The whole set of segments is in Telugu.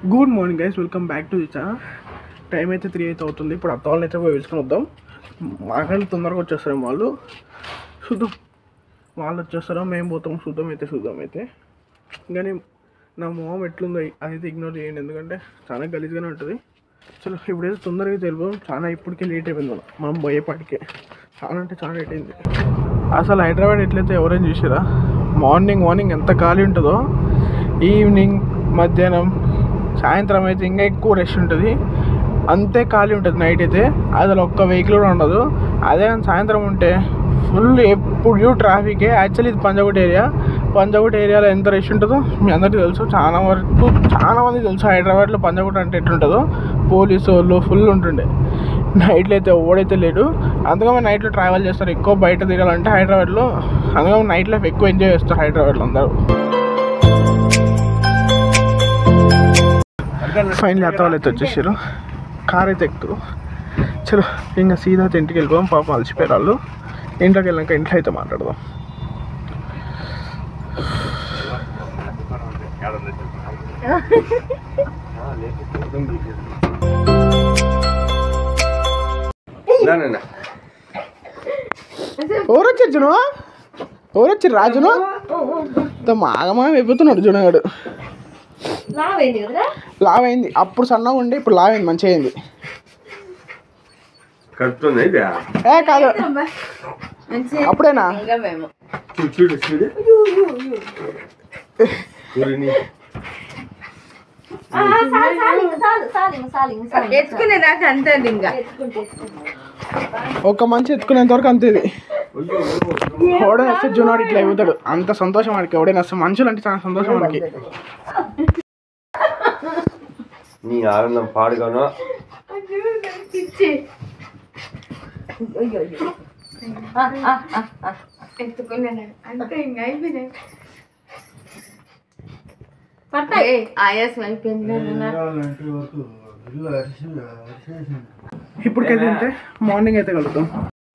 Good morning guys welcome back to the channel time అయితే త్రీ అయితే అవుతుంది ఇప్పుడు అత్త వాళ్ళని అయితే పోయి పిలుచుకొని వద్దాం మాకంటే తొందరగా వచ్చేస్తారు వాళ్ళు చూద్దాం వాళ్ళు వచ్చేస్తారో మేము పోతాం చూద్దాం అయితే చూద్దాం అయితే కానీ నా మొహం ఎట్లుందో అదైతే ఇగ్నోర్ చేయండి ఎందుకంటే చాలా గలీజ్గానే ఉంటుంది చలో ఇప్పుడైతే తొందరగా తెలిపాం చాలా ఇప్పటికే లేట్ అయిపోయింది మనం మనం పోయేపాటికే చాలా అంటే చాలా లేట్ అయింది అసలు హైదరాబాద్ ఎట్లయితే ఎవరైనా చూసారా మార్నింగ్ మార్నింగ్ ఎంత ఖాళీ ఉంటుందో ఈవినింగ్ మధ్యాహ్నం సాయంత్రం అయితే ఇంకా ఎక్కువ రష్ ఉంటుంది అంతే ఖాళీ ఉంటుంది నైట్ అయితే అసలు ఒక్క వెహికల్ కూడా ఉండదు అదే కానీ సాయంత్రం ఉంటే ఫుల్ ఎప్పుడు ట్రాఫికే యాక్చువల్లీ ఇది పంజాగుట్ ఏరియా పంజాగుట్ ఏరియాలో ఎంత రష్ ఉంటుందో మీ అందరికీ తెలుసు చాలా వరకు చాలా మంది తెలుసు హైదరాబాద్లో పంజాగుట్ అంటే ఎట్లుంటుందో పోలీసు వాళ్ళు ఫుల్ ఉంటుండే నైట్లో అయితే ఓడైతే లేడు అందుకని నైట్లో ట్రావెల్ చేస్తారు ఎక్కువ బయట తిరగాలంటే హైదరాబాద్లో అందుకని నైట్ లైఫ్ ఎక్కువ ఎంజాయ్ చేస్తారు హైదరాబాద్లో అందరూ ఫైనల్ అత్త వాళ్ళు అయితే వచ్చేసారు కార్ అయితే ఎక్కుతారు చలో ఇంకా సీదా అయితే ఇంటికి వెళ్ళిపోదాం పాపం అలసిపోయారు వాళ్ళు ఇంట్లోకి వెళ్ళాక ఇంట్లో అయితే మాట్లాడదాం ఎవరు వచ్చారు జును ఎవరు వచ్చారు రాజును మాగమా అయిపోతున్నాడు జునగాడు లావైంది కదరా లావైంది అప్పుడు సన్నగా ఉండి ఇప్పుడు లావైంది మంచిగా అయింది కడుపుతుంది ఇది ఏ కాదు అప్పుడేనా ఇంకా మేము చూడు చూడు చూడు ఎత్తుకునే దాకా అంతే ఇంకా ఒక మంచి ఎత్తుకునేంత వరకు అంతే ఇది ఎవడైనా వస్తే జునాడు ఇట్లా అయిపోతాడు అంత సంతోషం వాడికి ఎవడైనా వస్తే మనుషులు అంటే చాలా సంతోషం వాడికి నీ ఆనందం పాడుగాను ఎత్తుకున్నాను అంతే ఇంకా అయిపోయినాయి పట్టాయి ఆయాసం అయిపోయింది ఇప్పటికైతే అంతే మార్నింగ్ అయితే కలుగుతాం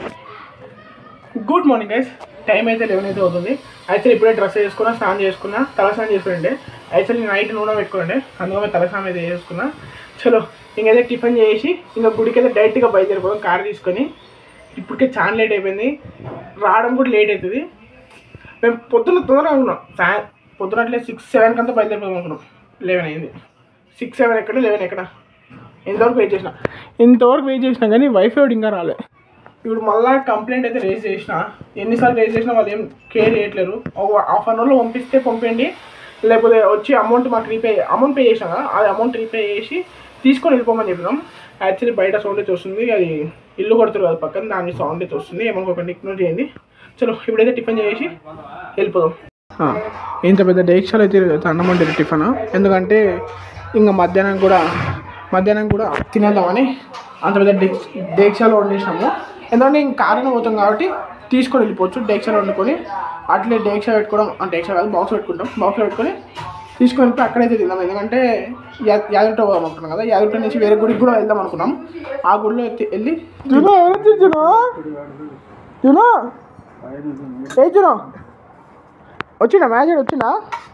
గుడ్ మార్నింగ్ గైస్ టైం అయితే లెవెన్ అయితే అవుతుంది యాక్చువల్లీ ఇప్పుడే డ్రెస్ వేసుకున్నా స్నానం చేసుకున్నా తలస్నానం చేసుకుంటే యాక్చువల్లీ నైట్ నూనె పెట్టుకోండి అందుకని తలస్నానం అయితే చేసుకున్నా చలో ఇంకైతే టిఫిన్ చేసి ఇంకా గుడికి అయితే డైరెక్ట్గా బయలుదేరిపోదాం కార్ తీసుకొని ఇప్పటికే చాలా లేట్ అయిపోయింది రావడం కూడా లేట్ అవుతుంది మేము పొద్దున్న తొందరగా ఉన్నాం సా- పొద్దున అట్లే సిక్స్ సెవెన్ కంతా బయలుదేరిపోదాం అనుకున్నాం లెవెన్ అయింది సిక్స్ సెవెన్ ఎక్కడ లెవెన్ ఎక్కడ ఇంతవరకు వెయిట్ చేసిన ఇంతవరకు వెయిట్ చేసినా కానీ వైఫై ఒకటి ఇంకా రాలే ఇప్పుడు మళ్ళీ కంప్లైంట్ అయితే రేజ్ చేసిన ఎన్నిసార్లు రేజ్ చేసినా వాళ్ళు ఏం కేర్ చేయట్లేరు ఒక హాఫ్ అన్ అవర్లో పంపిస్తే పంపండి లేకపోతే వచ్చి అమౌంట్ మాకు రీపే అమౌంట్ పే చేసాం కదా అది అమౌంట్ రీపే చేసి తీసుకొని వెళ్ళిపోమని చెప్పినాం యాక్చువల్లీ బయట సౌండ్ అయితే వస్తుంది అది ఇల్లు కొడుతారు కదా పక్కన దాని సౌండ్ అయితే వస్తుంది ఏమనుకోకండి ఇగ్నోర్ చేయండి చలో ఇప్పుడైతే టిఫిన్ చేసి వెళ్ళిపోదాం ఆ, ఇంత పెద్ద డేక్షాలు అయితే అన్నం వండారు టిఫిన్ ఎందుకంటే ఇంకా మధ్యాహ్నం కూడా మధ్యాహ్నం కూడా తినేద్దామని అంత పెద్ద డేక్ష డేక్షాలు వండేసినాము ఎందుకంటే ఇంక కారణం పోతాం కాబట్టి తీసుకొని వెళ్ళిపోవచ్చు డేక్షాలు వండుకొని అట్లే డేక్షా పెట్టుకోవడం అంటే డేక్షా కాదు బాక్స్ పెట్టుకుంటాం బాక్స్లో పెట్టుకొని తీసుకొని వెళ్ళి అక్కడైతే తిందాం ఎందుకంటే యా- యాదగిరిగుట్ట పోదాం అనుకున్నాం కదా యాదగిరిగుట్ట నుంచి వేరే గుడికి కూడా వెళ్దాం అనుకున్నాం ఆ గుడిలో ఎత్తి- వెళ్ళి జునో ఎవరు జునో జునో ఏ జునో వచ్చిందా మ్యాచ్ వచ్చిందా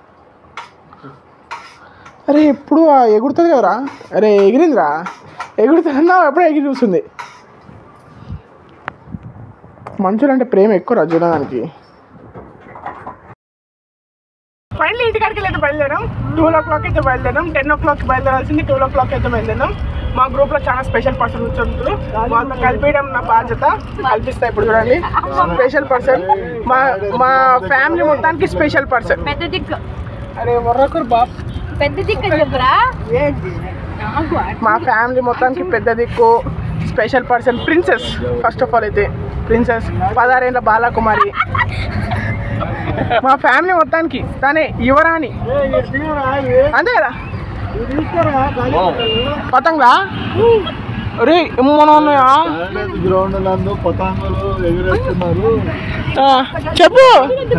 అరే ఎప్పుడు ఆ ఎగురుతుంది కదరా అరే ఎగిరిందిరా ఎగురుతుందా ఎప్పుడే ఎగిరి చూస్తుంది మనుషులంటే ప్రేమ ఎక్కువ రా చూడడానికి ఫైనల్ ఇంటికాడికి అయితే బయలుదేరాం టూ ఓ క్లాక్ అయితే బయలుదేరాం టెన్ ఓ క్లాక్ బయలుదేరాల్సింది టూ ఓ క్లాక్ అయితే బయలుదేరాం మా గ్రూప్ లో చాలా స్పెషల్ పర్సన్ వచ్చారు వాళ్ళతో కలిపేయడం నా బాధ్యత కల్పిస్తా ఇప్పుడు చూడండి స్పెషల్ పర్సన్ మా మా ఫ్యామిలీ మొత్తానికి స్పెషల్ పర్సన్ పెద్ద దిక్కు అరే మొర్రకూరు బాబ్ పెద్ద దిక్కు అని చెప్పరా మా ఫ్యామిలీ మొత్తానికి పెద్ద దిక్కు special person princess first of all అయితే ప్రిన్సెస్ పదహారేళ్ళ బాలకుమారి మా ఫ్యామిలీ మొత్తానికి తనే యువరాణి అంతే కదా పతంగా అరే ఏమన్నా ఉన్నాయా గ్రౌండ్ నందు పతాంగులు ఎగురేస్తున్నారు ఆ, చెప్పు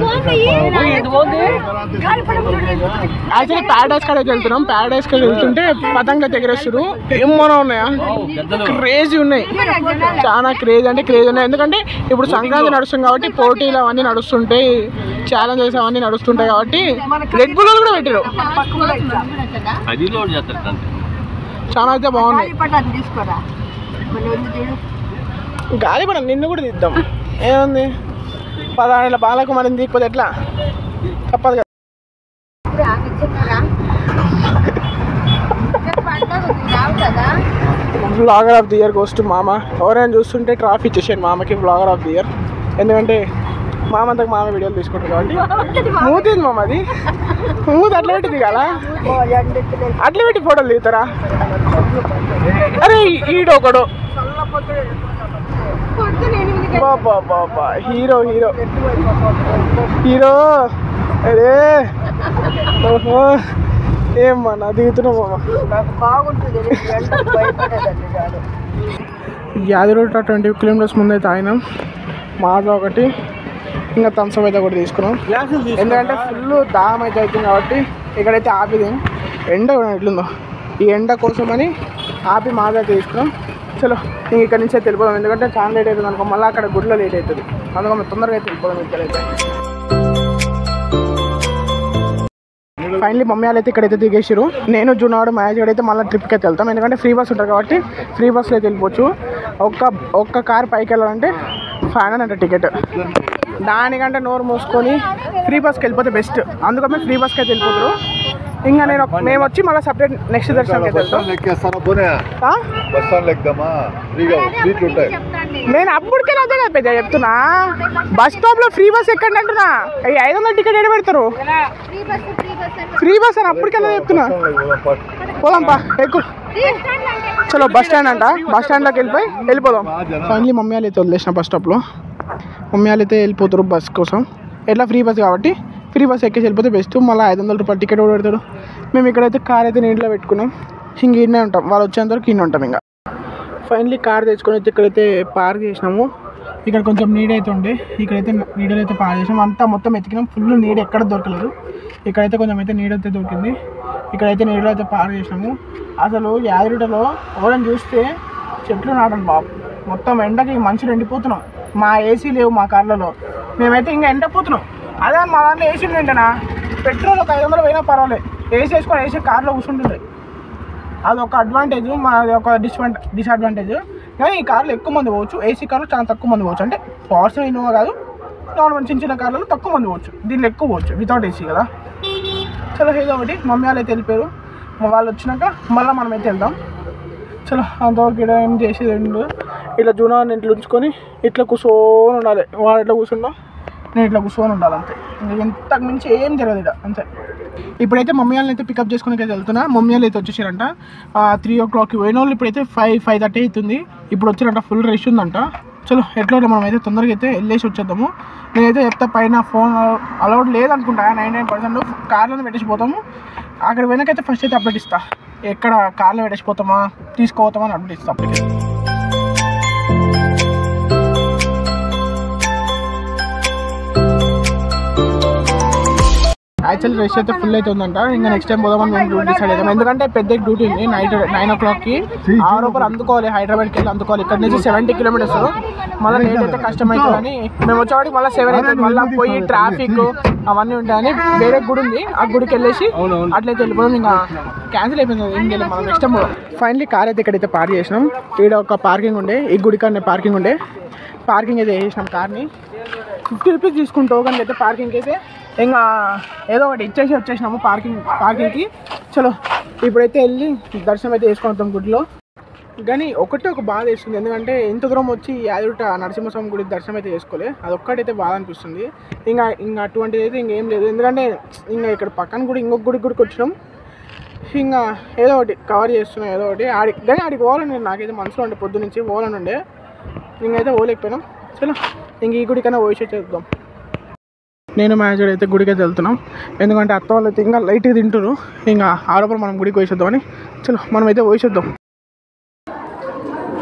యాక్చువల్లీ ప్యారడైస్ కాడ వెళ్తున్నాం ప్యారడైస్ కాడ వెళ్తుంటే పతంగా ఎగరేస్తారు ఏమన్నా ఉన్నాయా క్రేజీ ఉన్నాయి చాలా క్రేజ్ అంటే క్రేజ్ ఉన్నాయి ఎందుకంటే ఇప్పుడు సంక్రాంతి నడుస్తుంది కాబట్టి పోటీలు అవన్నీ నడుస్తుంటాయి ఛాలెంజెస్ అవన్నీ నడుస్తుంటాయి కాబట్టి రెడ్ బుల్ కూడా పెట్టారు అది లోడ్ చేస్తారు అంతే చాలా అయితే బాగున్నాయి తీసుకోరా గాలిపడ నిన్ను కూడా తీద్దాం ఏముంది పదహారేళ్ళ బాలకుమారిని తీయకపోతే ఎట్లా తప్పదు కదా blogger of the year goes to మామ ఎవరైనా చూస్తుంటే ట్రాఫీ ఇచ్చేసాను మామకి బ్లాగర్ ఆఫ్ ది ఇయర్ ఎందుకంటే మామ అంతకు మామ వీడియోలు తీసుకుంటారు కాబట్టి మూతింది మామ అది మూతి అట్లా పెట్టి దిగాల అట్లా పెట్టి ఫోటోలు దిగుతారా అరే ఈడొకడు బాబా బాబా హీరో హీరో హీరో అరే ఓహో ఏమన్నా దిగుతున్నావు మామ యాదరోట ట్వంటీ కిలోమీటర్స్ ముందైతే ఆగినాం మాజా ఒకటి ఇంకా థమ్స్అప్ అయితే ఒకటి తీసుకున్నాం ఎందుకంటే ఫుల్ దాహం అయితే అవుతుంది కాబట్టి ఇక్కడైతే ఆపిది ఎండ కూడా ఎట్లుందో ఈ ఎండ కోసమని ఆపి మాజా అయితే తీసుకున్నాం చలో ఇంక ఇక్కడ నుంచి అయితే వెళ్ళిపోదాం ఎందుకంటే చాలా లేట్ అవుతుంది అనుకో మళ్ళీ అక్కడ గుడిలో లేట్ అవుతుంది అందుకని తొందరగా అయితే వెళ్ళిపోదాం ఇక్కడైతే ఫైనలీ మమ్మీ వాళ్ళు అయితే ఇక్కడైతే దిగేసారు నేను జునాడు మ్యాచ్ అయితే మళ్ళీ ట్రిప్కి అయితే వెళ్తాం ఎందుకంటే ఫ్రీ బస్ ఉంటుంది కాబట్టి ఫ్రీ బస్లో అయితే వెళ్ళిపోవచ్చు ఒక్క ఒక్క కార్ పైకి వెళ్ళాలంటే ఫైవ్ హండ్రెడ్ అంటే టికెట్ దానికంటే నోరు మూసుకొని ఫ్రీ బస్కి వెళ్ళిపోతే బెస్ట్ అందుకని ఫ్రీ బస్కి అయితే వెళ్ళిపోతారు ఇంకా నేను ఒక- మేము వచ్చి మళ్ళీ సపరేట్ నెక్స్ట్ దర్శనంకి అయితే బస్ వెళ్తాం స్టాండ్ ఎక్కేస్తారా పోనీ ఆ? బస్ స్టాండ్ ఎక్కుదామా ఫ్రీగా సీట్లు ఉంటాయి నేను అప్పటికే అదే కదా పెద్ద చెప్తున్నా బస్ స్టాప్ లో ఫ్రీ బస్ ఎక్కండి అంటున్నా ఈ ఐదు వందల టికెట్ ఎక్కడ పెడతారు ఫ్రీ బస్ అని అప్పటికన్నా చెప్తున్నా పోదాం పా ఎక్కువ చలో బస్ స్టాండ్ అంట బస్ స్టాండ్లోకి వెళ్ళిపోయి వెళ్ళిపోదాం ఫైనలీ మమ్మీ వాళ్ళు అయితే వదిలేసిన బస్ స్టాప్లో మమ్మీ వాళ్ళు అయితే వెళ్ళిపోతారు బస్ కోసం ఎట్లా ఫ్రీ బస్ కాబట్టి ఫ్రీ బస్ ఎక్కేసి వెళ్ళిపోతే బెస్ట్ మళ్ళీ ఐదు వందల రూపాయలు టికెట్ కూడా పెడతారు మేము ఇక్కడైతే కార్ అయితే నీటిలో పెట్టుకున్నాం ఇంక ఈడనే ఉంటాం వాళ్ళు వచ్చేంత వరకు ఈయన ఉంటాం ఇంకా ఫైనలీ కార్ తెచ్చుకొని అయితే ఇక్కడైతే పార్క్ చేసినాము ఇక్కడ కొంచెం నీడ అయితే ఉండే ఇక్కడైతే నీడలు అయితే పార్క్ చేసినాం అంతా మొత్తం ఎతికినాం ఫుల్ నీడ ఎక్కడ దొరకలేదు ఇక్కడైతే కొంచెం అయితే నీడ అయితే దొరికింది ఇక్కడైతే నీడలో అయితే పార్క్ చేసినాము అసలు యాదరిటలో ఎవరైనా చూస్తే చెట్లు నాటండి బాబు మొత్తం ఎండకి మనుషులు ఎండిపోతున్నాం మా ఏసీ లేవు మా కార్లలో మేమైతే ఇంకా ఎండిపోతున్నాం అదే మా దాంట్లో ఏసీ ఉంటేనా పెట్రోల్ ఒక ఐదు వందలు పోయినా పర్వాలేదు ఏసీ వేసుకొని ఏసీ కార్లో కూర్చుంటుండే అది ఒక అడ్వాంటేజ్ మాది ఒక డిస్అడ్వాంట డిసడ్వాంటేజ్ కానీ ఈ కార్లో ఎక్కువ మంది పోవచ్చు ఏసీ కార్లో చాలా తక్కువ మంది పోవచ్చు అంటే పవర్స్ ఇన్నోవా కాదు నార్మల్ చిన్న చిన్న కార్లలో తక్కువ మంది పోవచ్చు దీనిలో ఎక్కువ పోవచ్చు వితౌట్ ఏసీ కదా చలో ఏదో ఒకటి మమ్మీ వాళ్ళు అయితే వెళ్ళిపోయారు మా వాళ్ళు వచ్చినాక మళ్ళీ మనం అయితే వెళ్దాం చలో అంతవరకు ఇక్కడ ఏం చేసేది ఏంటో ఇట్లా జూనాన్ని ఇంట్లో ఉంచుకొని ఇట్లా కూర్చొని ఉండాలి వాడు ఇట్లా కూర్చుంటాం నేను ఇట్లా కూర్చొని ఉండాలి అంతే ఇంకా ఇంతకు మించి ఏం జరగదు ఇక్కడ అంతే ఇప్పుడైతే మమ్మీ వాళ్ళని అయితే పికప్ చేసుకుని అయితే వెళ్తున్నా మమ్మీ వాళ్ళు అయితే వచ్చేసారంట త్రీ ఓ క్లాక్కి పోయిన వాళ్ళు ఇప్పుడైతే ఫైవ్ ఫైవ్ థర్టీ అవుతుంది ఇప్పుడు వచ్చిరంట ఫుల్ రష్ ఉందంట చలో ఎట్లా మనం అయితే తొందరగా అయితే వెళ్ళేసి వచ్చేద్దాము నేనైతే చెప్తా పైన ఫోన్ అలౌడ్ లేదనుకుంటా నైన్ నైన్ పర్సెంట్ కార్లోనే పెట్టేసిపోతాము అక్కడ వెనకైతే ఫస్ట్ అయితే అప్డేట్ ఇస్తా ఎక్కడ కార్లో పెట్టేసిపోతామా తీసుకోపోతామా అని అప్డేట్ ఇస్తా అప్పటికి యాక్చువల్లీ రెస్ట్ అయితే ఫుల్ అయితే ఉందంట ఇంకా నెక్స్ట్ టైం పోదామని మేము డ్యూటీ డిసైడ్ అవుతాం ఎందుకంటే పెద్ద డ్యూటీ ఉంది నైట్ నైన్ ఓ క్లాక్కి ఆరు రూపాయలు అందుకోవాలి హైదరాబాద్కి వెళ్ళి అందుకోవాలి ఇక్కడ నుంచి సెవెంటీ కిలోమీటర్స్ మళ్ళీ లేట్ అయితే కష్టం అవుతుందని మేము వచ్చేవాడికి మళ్ళీ సెవెన్ అవుతుంది మళ్ళీ పోయి ట్రాఫిక్ అవన్నీ ఉంటాయని వేరే గుడి ఉంది ఆ గుడికి వెళ్ళేసి అట్లయితే వెళ్ళిపోదాం ఇంకా క్యాన్సిల్ అయిపోయింది ఏం చేయలేదు మనం నెక్స్ట్ టైం ఫైనలీ కార్ అయితే ఇక్కడైతే పార్క్ చేసినాం ఇక్కడ ఒక పార్కింగ్ ఉండే ఈ గుడి కాడనే పార్కింగ్ ఉండే పార్కింగ్ అయితే వేసినాం కార్ని ఫిఫ్టీ రూపీస్ తీసుకుంటావు కానీ అయితే పార్కింగ్కి అయితే ఇంకా ఏదో ఒకటి ఇచ్చేసి వచ్చేసినాము పార్కింగ్ పార్కింగ్కి చలో ఇప్పుడైతే వెళ్ళి దర్శనం అయితే చేసుకొని వద్దాం గుడిలో కానీ ఒకటే ఒక బాధ వేస్తుంది ఎందుకంటే ఇంత దూరం వచ్చి యాదృట నరసింహస్వామి గుడి దర్శనం అయితే చేసుకోలే అది ఒక్కటైతే బాధ అనిపిస్తుంది ఇంకా ఇంకా అటువంటిది అయితే ఇంకేం లేదు ఎందుకంటే ఇంకా ఇక్కడ పక్కన గుడి ఇంకొక గుడి గుడికి వచ్చినాం ఇంకా ఏదో ఒకటి కవర్ చేస్తున్నాం ఏదో ఒకటి ఆడి కానీ ఆడికి పోవాలని నాకైతే మనసులో ఉండే పొద్దు నుంచి పోవాలని ఉండే ఇంకైతే పోలేకపోయినాం చలో ఇంక ఈ గుడికైనా పోయి చేద్దాం నేను మేనేజర్ అయితే గుడికి అయితే వెళ్తున్నాం ఎందుకంటే అత్త వాళ్ళు అయితే ఇంకా లైట్గా తింటారు ఇంకా ఆరోపణ మనం గుడికి పోసేద్దామని చలో మనం అయితే పోసేద్దాం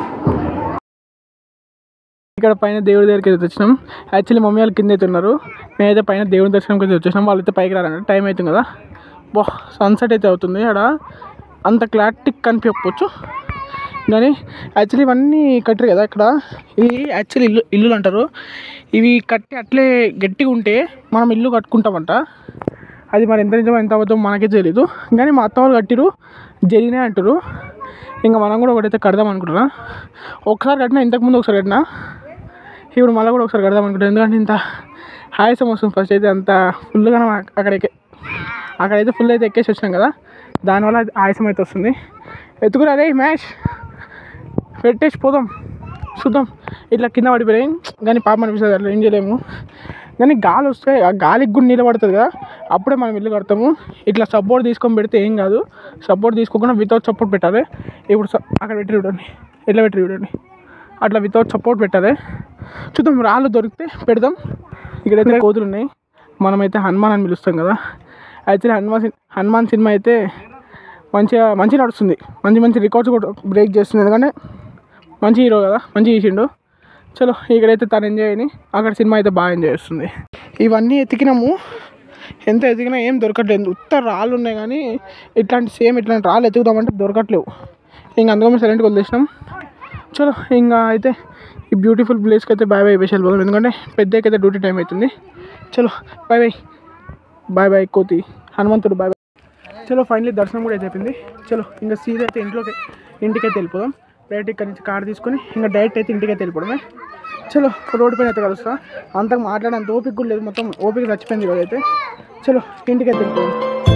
ఇక్కడ పైన దేవుడి దగ్గరికి అయితే వచ్చినాం యాక్చువల్లీ మమ్మీ వాళ్ళు కింద అయితే ఉన్నారు మేమైతే పైన దేవుడి దర్శనంకి అయితే వచ్చేసినాం వాళ్ళైతే పైకి రారండి టైం అవుతుంది కదా బా సన్సెట్ అయితే అవుతుంది ఆడ అంత క్లారిటీ కనిపించకపోవచ్చు కానీ యాక్చువల్లీ ఇవన్నీ కట్టరు కదా ఇక్కడ ఇవి యాక్చువల్లీ ఇల్లు ఇల్లులు అంటారు ఇవి కట్టి అట్లే గట్టిగా ఉంటే మనం ఇల్లు కట్టుకుంటామంట అది మరి ఎంత నిజమో ఎంత అబద్ధం మనకే తెలియదు కానీ మా అత్త వాళ్ళు కట్టిరు జరిగినాయి అంటారు ఇంకా మనం కూడా ఒకటైతే కడదాం అనుకుంటున్నా ఒకసారి కట్టినా ఇంతకుముందు ఒకసారి కట్టినా ఇప్పుడు మళ్ళీ కూడా ఒకసారి కడదాం అనుకుంటున్నా ఎందుకంటే ఇంత ఆయాసం వస్తుంది ఫస్ట్ అయితే అంత ఫుల్గా అక్కడికి అక్కడైతే ఫుల్ అయితే ఎక్కేసి వచ్చినాం కదా దానివల్ల అది ఆయాసం అయితే వస్తుంది ఎత్తుకురా రే మ్యాష్ పెట్టేసి పోదాం చూద్దాం ఇట్లా కింద పడిపోయాయి కానీ పాపం అనిపిస్తుంది అట్లా ఏం చేయలేము కానీ గాలి వస్తే ఆ గాలికి కూడా నిలబడుతుంది కదా అప్పుడే మనం ఇల్లు కడతాము ఇట్లా సపోర్ట్ తీసుకొని పెడితే ఏం కాదు సపోర్ట్ తీసుకోకుండా వితౌట్ సపోర్ట్ పెట్టాలి ఇప్పుడు స- అక్కడ పెట్టి చూడండి ఎట్లా పెట్టి చూడండి అట్లా వితౌట్ సపోర్ట్ పెట్టాలి చూద్దాం రాళ్ళు దొరికితే పెడదాం ఇక్కడైతే కోతులు ఉన్నాయి మనమైతే హనుమాన్ అని పిలుస్తాం కదా యాక్చువల్లీ హనుమాన్ సిన్- హనుమాన్ సినిమా అయితే మంచిగా మంచిగా నడుస్తుంది మంచి మంచి రికార్డ్స్ కూడా బ్రేక్ చేస్తుంది ఎందుకంటే మంచి హీరో కదా మంచి చేసిండు చలో ఇక్కడైతే తను ఎంజాయ్ అని అక్కడ సినిమా అయితే బాగా ఎంజాయ్ చేస్తుంది ఇవన్నీ ఎతికినాము ఎంత ఎతికినా ఏం దొరకట్లేదు ఉత్త రాళ్ళు ఉన్నాయి కానీ ఇట్లాంటి సేమ్ ఇట్లాంటి రాళ్ళు ఎతుకుదామంటే దొరకట్లేవు ఇంకా అందుకని సైలెంట్గా వదిలేసినాం చలో ఇంకా అయితే ఈ బ్యూటిఫుల్ ప్లేస్కి అయితే బాయ్ బాయ్ స్పెషల్ పోదాం ఎందుకంటే పెద్దకైతే డ్యూటీ టైం అవుతుంది చలో బాయ్ బాయ్ బాయ్ బాయ్ కోతి హనుమంతుడు బాయ్ బాయ్ చలో ఫైనలీ దర్శనం కూడా అయితే అయిపోయింది చలో ఇంకా సీదా అయితే ఇంట్లోకి ఇంటికైతే వెళ్ళిపోదాం డైరెక్ట్ ఇక్కడ నుంచి కార్ తీసుకొని ఇంకా డైరెక్ట్ అయితే ఇంటికైతే వెళ్ళిపోవడమే చలో రోడ్డు పైన అయితే కలుస్తా అంతకు మాట్లాడేంత ఓపిక కూడా లేదు మొత్తం ఓపిక చచ్చిపోయింది ఈరోజు అయితే చలో ఇంటికైతే వెళ్ళిపోదాం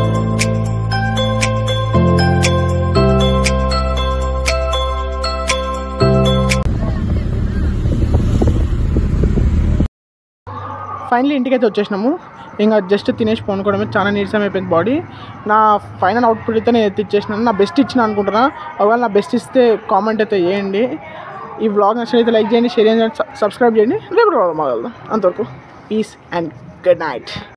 ఫైనలీ ఇంటికైతే వచ్చేసినాము ఇంకా జస్ట్ తినేసి పనుకోవడమే చాలా నీరసం అయిపోయింది బాడీ నా ఫైనల్ అవుట్పుట్ అయితే నేను ఎత్తి ఇచ్చేసినాను నా బెస్ట్ ఇచ్చిన అనుకుంటున్నా ఒకవేళ నా బెస్ట్ ఇస్తే కామెంట్ అయితే చేయండి ఈ వ్లాగ్ నచ్చినైతే లైక్ చేయండి షేర్ చేయండి సబ్స్క్రైబ్ చేయండి రేపు మొదలు అంతవరకు పీస్ అండ్ గుడ్ నైట్